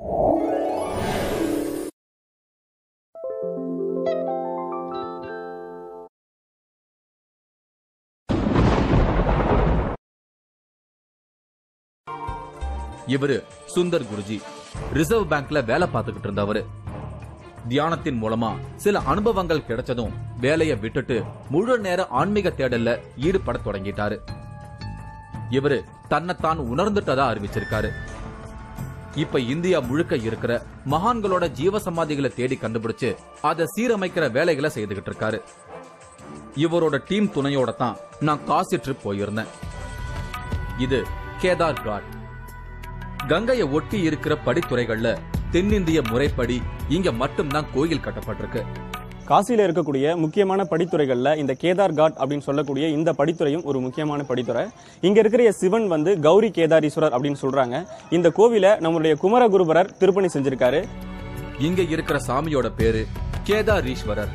இவரு சுந்தர் குருஜி ரிசர்வ் பேங்க்ல வேலை பார்த்துக்கிட்டு இருந்தவரு தியானத்தின் மூலமா சில அனுபவங்கள் கிடைச்சதும் வேலையை விட்டுட்டு முழு நேர ஆன்மீக தேடல்ல ஈடுபட தொடங்கிட்டாரு இவரு தன்னைத்தான் உணர்ந்துட்டதா அறிவிச்சிருக்காரு இப்ப இந்தியா முழுக்க இருக்கிற மகான்களோட ஜீவ சமாதிகளை தேடி கண்டுபிடிச்சு அதை சீரமைக்கிற வேலைகளை செய்துகிட்டு இருக்காரு இவரோட டீம் துணையோட தான் நான் காசி ட்ரிப் போயிருந்தேன் இது கேதார் காட் கங்கையை ஒட்டி இருக்கிற படித்துறைகள்ல தென்னிந்திய முறைப்படி இங்க மட்டும்தான் கோயில் கட்டப்பட்டிருக்கு காசியில இருக்கக்கூடிய முக்கியமான படித்துறைகள்ல இந்த கேதார் காட் அப்படின்னு சொல்லக்கூடிய இந்த படித்துறையும் ஒரு முக்கியமான படித்துறை இங்க இருக்கிற சிவன் வந்து கௌரி கேதாரீஸ்வரர் அப்படின்னு சொல்றாங்க இந்த கோவிலை நம்மளுடைய குமரகுருபரர் திருப்பணி செஞ்சிருக்காரு இங்க இருக்கிற சாமியோட பேரு கேதாரீஸ்வரர்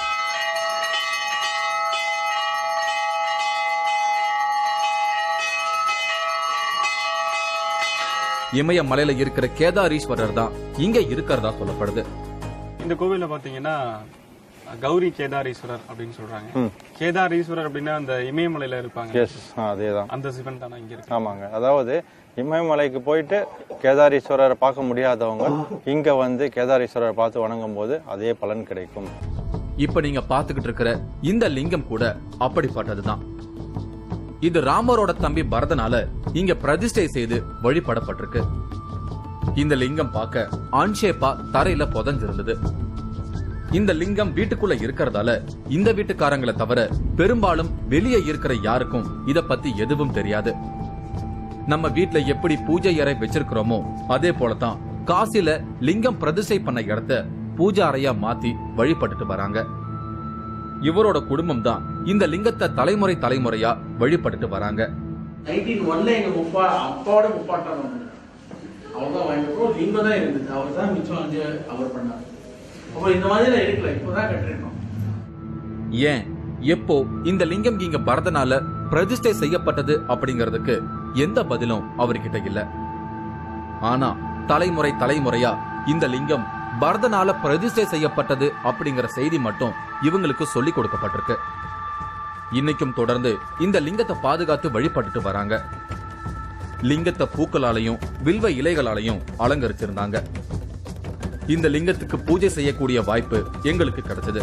இமயமலையில இருக்கிற கேதாரீஸ்வரர் தான் இங்க இருக்கிறதா சொல்லப்படுது இந்த கோவில்ல பாத்தீங்கன்னா கௌரி கேதாரீஸ்வரர் அப்படின்னு சொல்றாங்க கேதாரீஸ்வரர் அப்படின்னா அந்த இமயமலையில இருப்பாங்க எஸ் அதே தான் அந்த சிவன் தானே இங்க இருக்கு ஆமாங்க அதாவது இமயமலைக்கு போயிட்டு கேதாரீஸ்வரரை பார்க்க முடியாதவங்க இங்க வந்து கேதாரீஸ்வரரை பார்த்து வணங்கும் போது அதே பலன் கிடைக்கும் இப்ப நீங்க பாத்துக்கிட்டு இருக்கிற இந்த லிங்கம் கூட அப்படிப்பட்டதுதான் இது ராமரோட தம்பி பரதனால இங்க பிரதிஷ்டை செய்து வழிபடப்பட்டிருக்கு இந்த லிங்கம் பார்க்க ஆன்ஷேப்பா தரையில புதஞ்சிருந்தது இந்த லிங்கம் வீட்டுக்குள்ள இருக்கிறதால இந்த வீட்டுக்காரங்களை தவிர பெரும்பாலும் வெளியே இருக்கிற யாருக்கும் இத பத்தி எதுவும் தெரியாது நம்ம வீட்ல எப்படி பூஜை அறை வச்சிருக்கிறோமோ அதே போலதான் காசில லிங்கம் பிரதிஷ்டை பண்ண இடத்த பூஜை அறையா மாத்தி வழிபட்டுட்டு வராங்க இவரோட குடும்பம் தான் இந்த லிங்கத்தை தலைமுறை தலைமுறையா வழிபட்டுட்டு வராங்க நைன்டீன் ஒன்ல எங்க முப்பா அப்பாவோட முப்பாட்டம் வந்து அவங்க தான் வாங்கிட்டு லிங்கம் தான் இருந்தது அவர் தான் மிச்சம் வந்து அவர் பண்ணார் அப்புறம் இந்த மாதிரி நான் எடுக்கல இப்போதான் கட்டிருக்கோம் ஏன் எப்போ இந்த லிங்கம் இங்க பரதனால பிரதிஷ்டை செய்யப்பட்டது அப்படிங்கறதுக்கு எந்த பதிலும் அவர்கிட்ட இல்ல ஆனா தலைமுறை தலைமுறையா இந்த லிங்கம் பரதனால பிரதிஷ்டை செய்யப்பட்டது அப்படிங்கிற செய்தி மட்டும் இவங்களுக்கு சொல்லி கொடுக்கப்பட்டிருக்கு இன்னைக்கும் தொடர்ந்து இந்த லிங்கத்தை பாதுகாத்து வழிபட்டுட்டு வராங்க லிங்கத்தை பூக்களாலையும் வில்வ இலைகளாலையும் அலங்கரிச்சிருந்தாங்க இந்த லிங்கத்துக்கு பூஜை செய்யக்கூடிய வாய்ப்பு எங்களுக்கு கிடைச்சது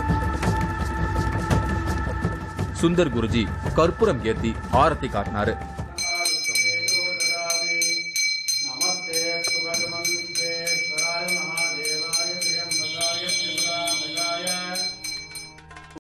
சுந்தர் குருஜி கற்பூரம் ஏத்தி ஆரத்தி காட்டினாரு